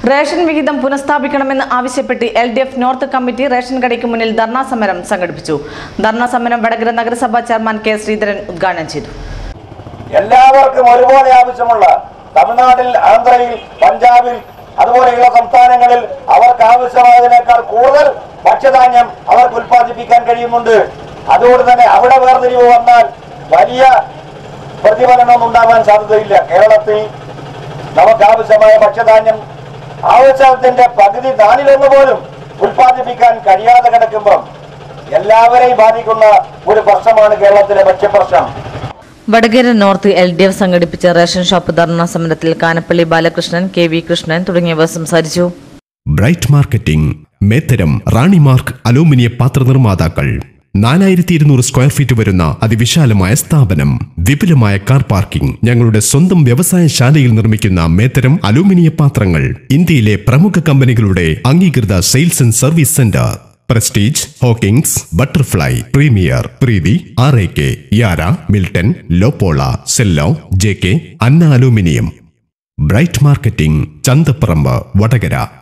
ration വിഹിതം പുനഃസ്ഥാപിക്കണമെന്ന് ആവശ്യപ്പെട്ട് L D F north committee ration കടയ്ക്ക് മുന്നിൽ ധർണാ സമരം സംഘടിപ്പിച്ചു ധർണാ സമരം വടകര നഗരസഭാ ചെയർമാൻ കെ ശ്രീധരൻ ഉദ്ഘാടനം ചെയ്തു എല്ലാവർക്കും ഒരുപോലെ ആവശ്യമുള്ള തമിഴ്നാട്ടിൽ ആന്ധ്രയിൽ പഞ്ചാബിൽ അതുപോലെയുള്ള സംസ്ഥാനങ്ങളിൽ അവർക്ക് ആവശ്യമായതിനേക്കാൾ കൂടുതൽ ഭക്ഷ്യധാന്യം അവർക്ക് ഉൽപ്പാദിപ്പിക്കാൻ കഴിയുന്നുണ്ട് അതുകൊണ്ട് തന്നെ അവിടെ വേർതിരിവ് വന്നാൽ വലിയ പ്രതിഫലനമൊന്നും ഉണ്ടാകാൻ സാധ്യതയില്ല കേരളത്തിൽ നമുക്ക് ആവശ്യമായ ഭക്ഷ്യധാന്യം ആവശ്യത്തിന്റെ പകുതി നാലിലൊന്ന് പോലും ഉൽപ്പാദിപ്പിക്കാൻ കഴിയാതെ കിടക്കുമ്പം എല്ലാവരെയും ബാധിക്കുന്ന ഒരു പ്രശ്നമാണ് കേരളത്തിലെ ഭക്ഷ്യപ്രശ്നം Vadakara north L D F സംഘടിപ്പിച്ച റേഷൻ ഷോപ്പ് ധർണാ സമരത്തിൽ കാനപ്പള്ളി ബാലകൃഷ്ണൻ കെ വി കൃഷ്ണൻ തുടങ്ങിയവർ സംസാരിച്ചു ബ്രൈറ്റ് മാർക്കറ്റിംഗ് മേത്തരം റാണിമാർക്ക് അലൂമിനിയ പാത്ര നിർമ്മാതാക്കൾ നാലായിരത്തി ഇരുന്നൂറ് സ്ക്വയർ ഫീറ്റ് വരുന്ന അതിവിശാലമായ സ്ഥാപനം വിപുലമായ കാർ പാർക്കിംഗ് ഞങ്ങളുടെ സ്വന്തം വ്യവസായശാലയിൽ നിർമ്മിക്കുന്ന മേത്തരം അലൂമിനിയ പാത്രങ്ങൾ ഇന്ത്യയിലെ പ്രമുഖ കമ്പനികളുടെ അംഗീകൃത sales and service centre prestige Hawkins butterfly premier Preethi R A K യാര മിൽട്ടൺ ലോപ്പോള Cello J K Anna aluminium bright marketing Chanthapparambu Vadakara